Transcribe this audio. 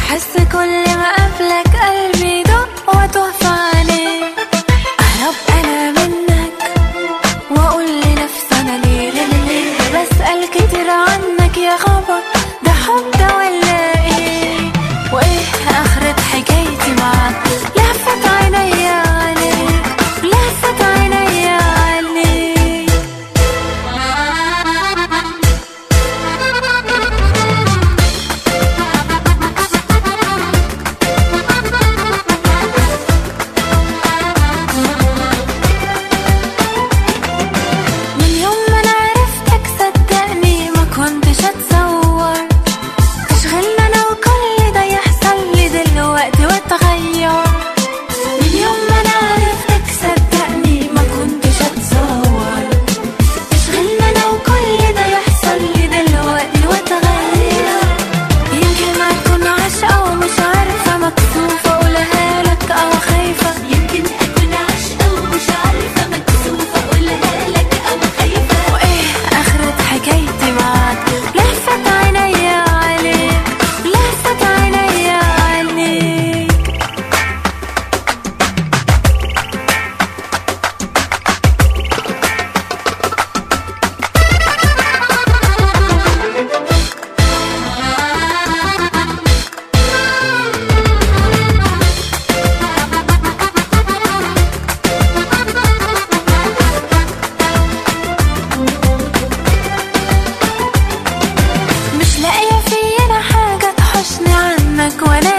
بحس كل ما قبلك قلبي يدق واتوه في عينيك اهرب انا منك واقول لنفسي انا ليه ليه ليه ليه بسأل كتير عنك يا خبر ده حب ده ولا ايه وايه اخرة حكايتي معاك لفت عينيا عليك لفت عينيا عليك من يوم ما انا عرفتك صدقني ما كنتش اتصور تشغلنا انا وكل ده يحصل لي دلوقتي واتغير من يوم ما انا عرفتك صدقني ما كنتش اتصور تشغلنا انا وكل ده يحصل لي دلوقتي واتغير يمكن ما تكون عاشقة ومش عارفة مكسوفة اقولها لك او خايفة يمكن أكون عاشقة ومش عارفة مكسوفة أقولها لك أو خايفة وايه اخرة حكايتي معاك لفت عينيا عليك لفت عينيا عليك مش لاقية فينا حاجة تحشني عنك وانا